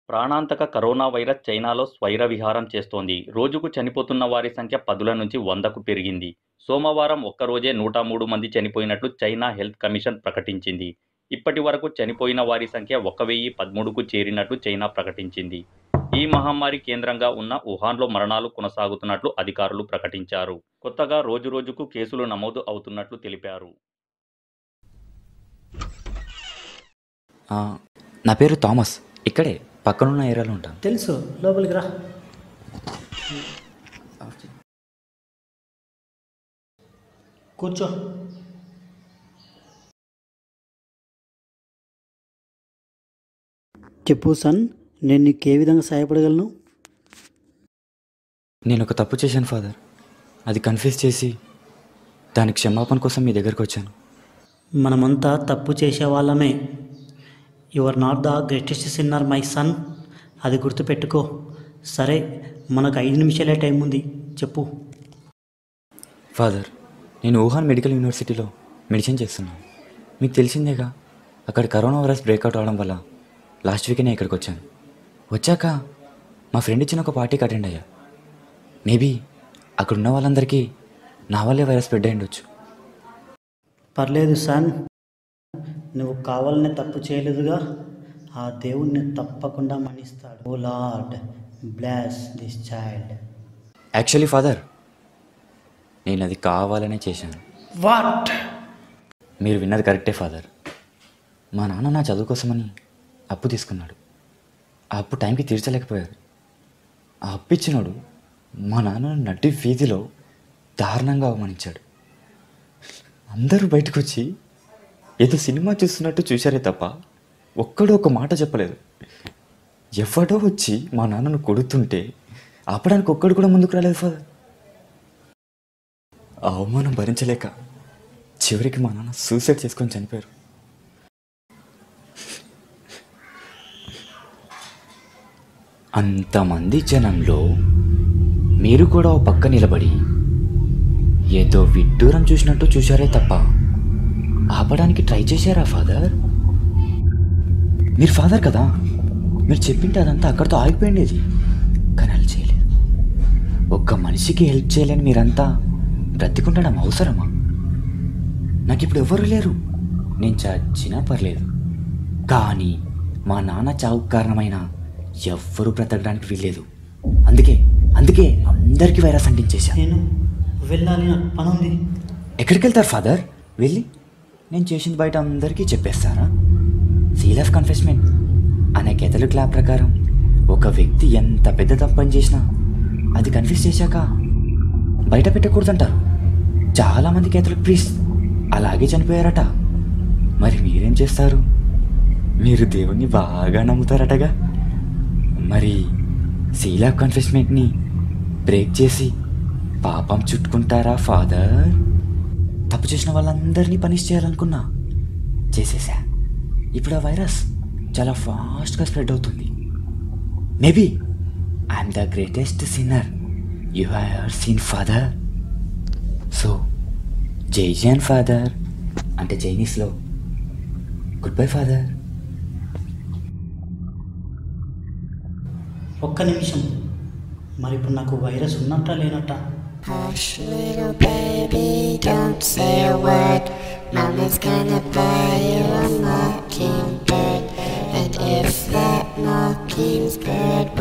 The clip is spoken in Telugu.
ప్రాణాంతక కరోనా వైరస్ చైనాలో స్వైర విహారం చేస్తోంది రోజుకు చనిపోతున్న వారి సంఖ్య పదుల నుంచి వందకు పెరిగింది సోమవారం ఒక్కరోజే నూట మూడు మంది చనిపోయినట్లు చైనా హెల్త్ కమిషన్ ప్రకటించింది ఇప్పటి వరకు చనిపోయిన వారి సంఖ్య ఒక వెయ్యి పదమూడుకు చేరినట్లు చైనా ప్రకటించింది ఈ మహమ్మారి కేంద్రంగా ఉన్న వుహాన్లో మరణాలు కొనసాగుతున్నట్లు అధికారులు ప్రకటించారు కొత్తగా రోజురోజుకు కేసులు నమోదు అవుతున్నట్లు తెలిపారు ఆ, నా పేరు థామస్ ఇక్కడే పక్కనున్న ఏరియాలో ఉంటాను తెలుసు లోపలికి రా కూర్చో చెప్పు సన్ నేను నీకు ఏ విధంగా సహాయపడగలను నేను ఒక తప్పు చేశాను ఫాదర్ అది కన్ఫ్యూజ్ చేసి దాని క్షమాపణ కోసం మీ దగ్గరకు వచ్చాను మనమంతా తప్పు చేసే వాళ్ళమే you are not the greatest sinner my son అది గుర్తుపెట్టుకో సరే మనకు ఐదు నిమిషాలే టైం ఉంది చెప్పు ఫాదర్ నేను వుహాన్ మెడికల్ యూనివర్సిటీలో మెడిసిన్ చేస్తున్నాను మీకు తెలిసిందేగా అక్కడ కరోనా వైరస్ బ్రేక్అవుట్ అవడం వల్ల లాస్ట్ వీకే నేను ఇక్కడికి వచ్చాను వచ్చాక మా ఫ్రెండ్ ఇచ్చిన ఒక పార్టీకి అటెండ్ అయ్యా మేబీ అక్కడ ఉన్న వాళ్ళందరికీ నా వల్లే వైరస్ స్ప్రెడ్ అయి ఉండొచ్చు పర్లేదు సన్ నువ్వు కావాలనే తప్పు చేయలేదుగా ఆ దేవుణ్ణి తప్పకుండా మన్నిస్తాడు O lord bless this child actually father నేను అది కావాలనే చేశాను వాట్ మీరు విన్నది కరెక్టే ఫాదర్ మా నాన్న నా చదువు కోసమని అప్పు తీసుకున్నాడు ఆ అప్పు టైంకి తీర్చలేకపోయారు ఆ అప్పు ఇచ్చినోడు మా నాన్నను నటి వీధిలో దారుణంగా అవమానించాడు అందరూ బయటకు వచ్చి ఏదో సినిమా చూస్తున్నట్టు చూశారే తప్ప ఒక్కడో ఒక మాట చెప్పలేదు ఎవడో వచ్చి మా నాన్నను కొడుతుంటే ఆపడానికి ఒక్కడు కూడా ముందుకు రాలేదు ఫాదర్ ఆ అవమానం భరించలేక చివరికి మా నాన్న సూసైడ్ చేసుకొని చనిపోయారు అంతమంది జనంలో మీరు కూడా ఓ పక్క నిలబడి ఏదో విడ్డూరం చూసినట్టు చూశారే తప్ప ఆపడానికి ట్రై చేశారా ఫాదర్ మీరు ఫాదర్ కదా మీరు చెప్పింటే అదంతా అక్కడితో ఆగిపోయిండేది కానీ అలా చేయలేదు ఒక్క మనిషికి హెల్ప్ చేయలేని మీరంతా బ్రతికుండడం అవసరమా నాకు ఇప్పుడు ఎవరు లేరు నేను చచ్చినా పర్లేదు కానీ మా నాన్న చావుకు కారణమైన ఎవ్వరూ బ్రతకడానికి వీల్లేదు అందుకే అందుకే అందరికీ వైరస్ అంటించేశాను నేను వెళ్ళాలి నాకు పని ఉంది ఎక్కడికి వెళ్తారు ఫాదర్ వెళ్ళి నేను చేసింది బయట అందరికీ చెప్పేస్తారా సీల్ ఆఫ్ కన్ఫెస్మెంట్ అనే కెథలిక్ లా ప్రకారం ఒక వ్యక్తి ఎంత పెద్ద తప్పని చేసినా అది కన్ఫ్యూజ్ చేశాక బయట పెట్టకూడదంటారు చాలామంది కేథలిక్ ప్రీస్ అలాగే చనిపోయారట మరి మీరేం చేస్తారు మీరు దేవుణ్ణి బాగా నమ్ముతారటగా మరి సీల్ ఆఫ్ కన్ఫెస్మెంట్ని బ్రేక్ చేసి పాపం చుట్టుకుంటారా ఫాదర్ తప్పు చేసిన వాళ్ళందరినీ పనిష్ చేయాలనుకున్నా చేసేసా ఇప్పుడు ఆ వైరస్ చాలా ఫాస్ట్గా స్ప్రెడ్ అవుతుంది maybe I'm the greatest sinner you have seen father so జై జైన్ ఫాదర్ అంటే చైనీస్లో గుడ్ బై ఫాదర్ ఒక్క నిమిషం మరి ఇప్పుడు నాకు వైరస్ ఉన్నట్టా లేనట్టా Hush, little baby, don't say a word. Mama's gonna buy you a mockingbird. And if that mockingbird